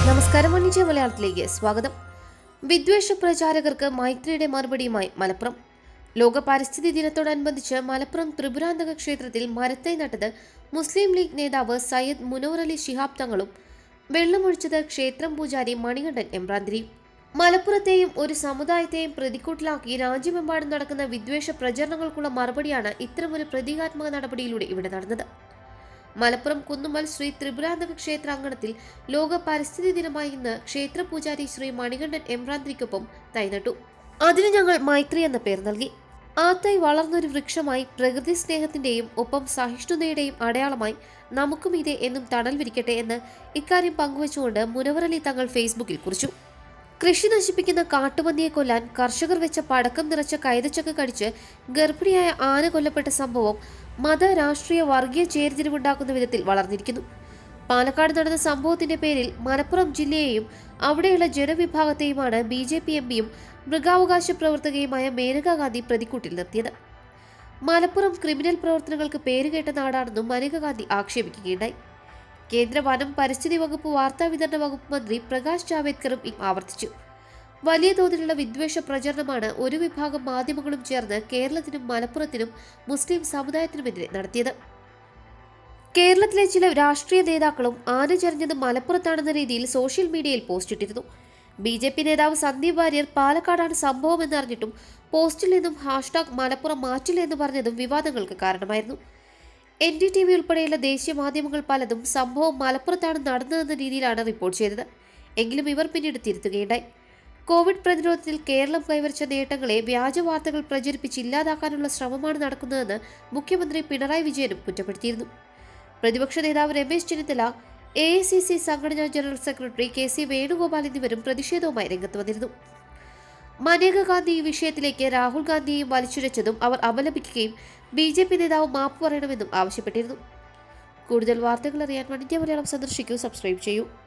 നമസ്കാരം വാണിജ്യ മലയാളത്തിലേക്ക് സ്വാഗതം വിദ്വേഷ പ്രചാരകർക്ക് മൈത്രിയുടെ മറുപടിയുമായി മലപ്പുറം ലോക പരിസ്ഥിതി ദിനത്തോടനുബന്ധിച്ച് മലപ്പുറം ത്രിപുരാന്തക ക്ഷേത്രത്തിൽ മരത്തൈ നട്ടത് മുസ്ലിം ലീഗ് നേതാവ് സയ്യദ് മുനവർ അലി ശിഹാബ് തങ്ങളും വെള്ളമൊഴിച്ചത് ക്ഷേത്രം പൂജാരി മണികണ്ഠൻ എംബ്രാന്തിരിയും മലപ്പുറത്തെയും ഒരു സമുദായത്തെയും പ്രതിക്കൂട്ടിലാക്കി രാജ്യമെമ്പാടും നടക്കുന്ന വിദ്വേഷ പ്രചരണങ്ങൾക്കുള്ള മറുപടിയാണ് ഇത്തരമൊരു പ്രതീകാത്മക നടപടിയിലൂടെ ഇവിടെ നടന്നത് മലപ്പുറം കുന്നുമ്മൽ ശ്രീ ത്രിപുരാന്തക ക്ഷേത്രാങ്കണത്തിൽ ലോക പരിസ്ഥിതി ദിനമായി ഇന്ന് ക്ഷേത്ര പൂജാരി ശ്രീ മണികണ്ഠൻ എംബ്രാന്തിരിക്കൊപ്പം തൈനട്ടു അതിന് ഞങ്ങൾ മൈത്രി എന്ന പേർ നൽകി ആ തൈ വളർന്നൊരു വൃക്ഷമായി പ്രകൃതി സ്നേഹത്തിന്റെയും ഒപ്പം സഹിഷ്ണുതയുടെയും അടയാളമായി നമുക്കും ഇതേ എന്നും തണൽ വിരിക്കട്ടെ എന്ന് ഇക്കാര്യം പങ്കുവച്ചുകൊണ്ട് മുനവറലി തങ്ങൾ ഫേസ്ബുക്കിൽ കുറിച്ചു കൃഷി നശിപ്പിക്കുന്ന കാട്ടുപന്നിയെ കൊല്ലാൻ കർഷകർ വെച്ച പടക്കം നിറച്ച കൈതച്ചക്ക കടിച്ച് ഗർഭിണിയായ ആന കൊല്ലപ്പെട്ട സംഭവം മത രാഷ്ട്രീയ വർഗീയ ചേരിതിരിവുണ്ടാക്കുന്ന വിധത്തിൽ വളർന്നിരിക്കുന്നു പാലക്കാട് നടന്ന സംഭവത്തിന്റെ പേരിൽ മലപ്പുറം ജില്ലയെയും അവിടെയുള്ള ജനവിഭാഗത്തെയുമാണ് ബി ജെ പി എം പിയും മൃഗാവകാശ പ്രവർത്തകയുമായ മേനകാ ഗാന്ധി പ്രതിക്കൂട്ടിൽ നിർത്തിയത് മലപ്പുറം ക്രിമിനൽ പ്രവർത്തനങ്ങൾക്ക് പേരുകേട്ട നാടാണെന്നും മനേക ഗാന്ധി ആക്ഷേപിക്കുകയുണ്ടായി കേന്ദ്ര വനം പരിസ്ഥിതി വകുപ്പ് വാർത്താ വിതരണ വകുപ്പ് മന്ത്രി പ്രകാശ് ജാവേദ്കറും ഈ ആവർത്തിച്ചു വലിയ തോതിലുള്ള വിദ്വേഷ പ്രചരണമാണ് ഒരു വിഭാഗം മാധ്യമങ്ങളും ചേർന്ന് കേരളത്തിനും മലപ്പുറത്തിനും മുസ്ലിം സമുദായത്തിനുമെതിരെ നടത്തിയത് കേരളത്തിലെ ചില രാഷ്ട്രീയ നേതാക്കളും ആന ചരിഞ്ഞത് മലപ്പുറത്താണെന്ന രീതിയിൽ സോഷ്യൽ മീഡിയയിൽ പോസ്റ്റിട്ടിരുന്നു ബി ജെ പി നേതാവ് സന്ദീപ് വാര്യർ പാലക്കാടാണ് സംഭവം എന്നറിഞ്ഞിട്ടും പോസ്റ്റിൽ നിന്നും ഹാഷ്ടാഗ് മലപ്പുറം മാറ്റില്ല എന്ന് പറഞ്ഞതും വിവാദങ്ങൾക്ക് കാരണമായിരുന്നു എൻ ഡി ടി വി ഉൾപ്പെടെയുള്ള ദേശീയ മാധ്യമങ്ങൾ പലതും സംഭവം മലപ്പുറത്താണ് നടന്നതെന്ന രീതിയിലാണ് റിപ്പോർട്ട് ചെയ്തത് എങ്കിലും ഇവർ പിന്നീട് തിരുത്തുകയുണ്ടായി കോവിഡ് പ്രതിരോധത്തിൽ കേരളം കൈവരിച്ച നേട്ടങ്ങളെ വ്യാജ വാർത്തകൾ പ്രചരിപ്പിച്ച് ഇല്ലാതാക്കാനുള്ള ശ്രമമാണ് നടക്കുന്നതെന്ന് മുഖ്യമന്ത്രി പിണറായി വിജയനും കുറ്റപ്പെടുത്തിയിരുന്നു പ്രതിപക്ഷ നേതാവ് Ramesh Chennithala A I C C സംഘടനാ general secretary K C Venugopal എന്നിവരും പ്രതിഷേധവുമായി രംഗത്ത് വന്നിരുന്നു മനേക ഗാന്ധി ഈ വിഷയത്തിലേക്ക് രാഹുൽ ഗാന്ധിയെയും വലിച്ചുരച്ചതും അവർ അപലപിക്കുകയും ബി ജെ പി നേതാവ് മാപ്പ് പറയണമെന്നും ആവശ്യപ്പെട്ടിരുന്നു കൂടുതൽ വാർത്തകൾ അറിയാൻ വണിജ്യ മലയാളം സന്ദർശിക്കൂ സബ്സ്ക്രൈബ് ചെയ്യൂ